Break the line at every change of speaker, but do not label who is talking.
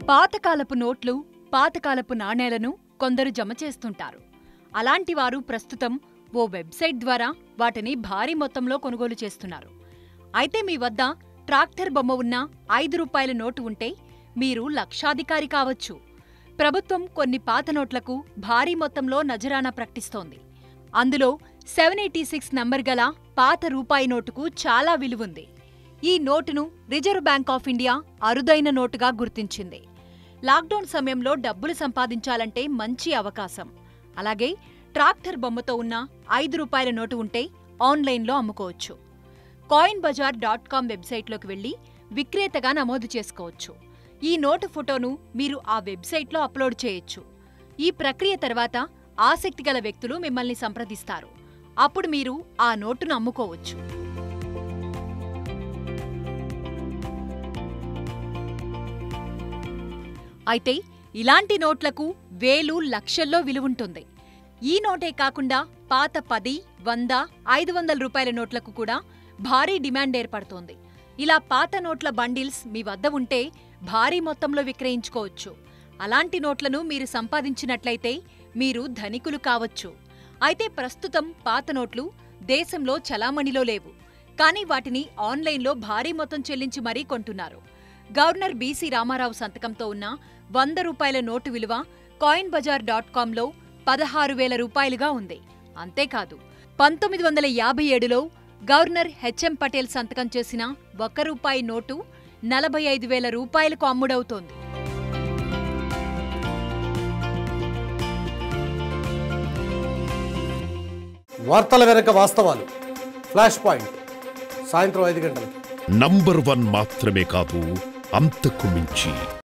పాతకాలపు నోట్లు పాతకాలపు నాణేలను కొందరు జమ చేస్తుంటారు అలాంటి వారు ప్రస్తుతం ఓ వెబ్సైట్ ద్వారా వాటిని భారీ మొత్తంలో కొనుగోలు చేస్తున్నారు అయితే మీ వద్ద ట్రాక్టర్ బొమ్మ ఉన్న ఐదు రూపాయల నోటు ఉంటే మీరు లక్షాధికారి కావచ్చు ప్రభుత్వం కొన్ని పాత నోట్లకు భారీ మొత్తంలో నజరానా ప్రకటిస్తోంది అందులో సెవెన్ ఎయిటీ సిక్స్ నంబర్ గల పాత రూపాయి నోటుకు చాలా విలువుంది ఈ నోటును రిజర్వ్ బ్యాంక్ ఆఫ్ ఇండియా అరుదైన నోటుగా గుర్తించింది లాక్డౌన్ సమయంలో డబ్బులు సంపాదించాలంటే మంచి అవకాశం అలాగే ట్రాక్టర్ బొమ్మతో ఉన్న ఐదు రూపాయల నోటు ఉంటే ఆన్లైన్లో అమ్ముకోవచ్చు కాయిన్ బజార్ డాట్ కామ్ వెబ్సైట్లోకి వెళ్లి విక్రేతగా నమోదు చేసుకోవచ్చు ఈ నోటు ఫోటోను మీరు ఆ వెబ్సైట్లో అప్లోడ్ చేయొచ్చు ఈ ప్రక్రియ తర్వాత ఆసక్తిగల వ్యక్తులు మిమ్మల్ని సంప్రదిస్తారు అప్పుడు మీరు ఆ నోటును అమ్ముకోవచ్చు అయితే ఇలాంటి నోట్లకు వేలు లక్షల్లో విలువుంటుంది ఈ నోటే కాకుండా పాత పది వంద ఐదు వందల రూపాయల నోట్లకు కూడా భారీ డిమాండ్ ఏర్పడుతోంది ఇలా పాత నోట్ల బండిల్స్ మీ వద్ద ఉంటే భారీ మొత్తంలో విక్రయించుకోవచ్చు అలాంటి నోట్లను మీరు సంపాదించినట్లయితే మీరు ధనికులు కావచ్చు అయితే ప్రస్తుతం పాత నోట్లు దేశంలో చలామణిలో లేవు కానీ వాటిని ఆన్లైన్లో భారీ మొత్తం చెల్లించి మరీ కొంటున్నారు గవర్నర్ బీసీ రామారావు సంతకంతో ఉన్న వంద రూపాయల నోటు విలువ కాయిన్ బజార్ డాట్ కాంలో పదహారు వేల రూపాయలుగా ఉంది అంతేకాదు పంతొమ్మిది వందల యాభై ఏడులో గవర్నర్ హెచ్ఎం పటేల్ సంతకం చేసిన ఒక్క రూపాయి నోటు నలభై ఐదు వేల రూపాయలకు అమ్ముడవుతోంది
వార్తల వెనక వాస్తవాలు ఫ్లాష్ పాయింట్ సాయంత్రం ఐదు గంటలకు
నంబర్ వన్ మాత్రమే కాదు అంతకు మించి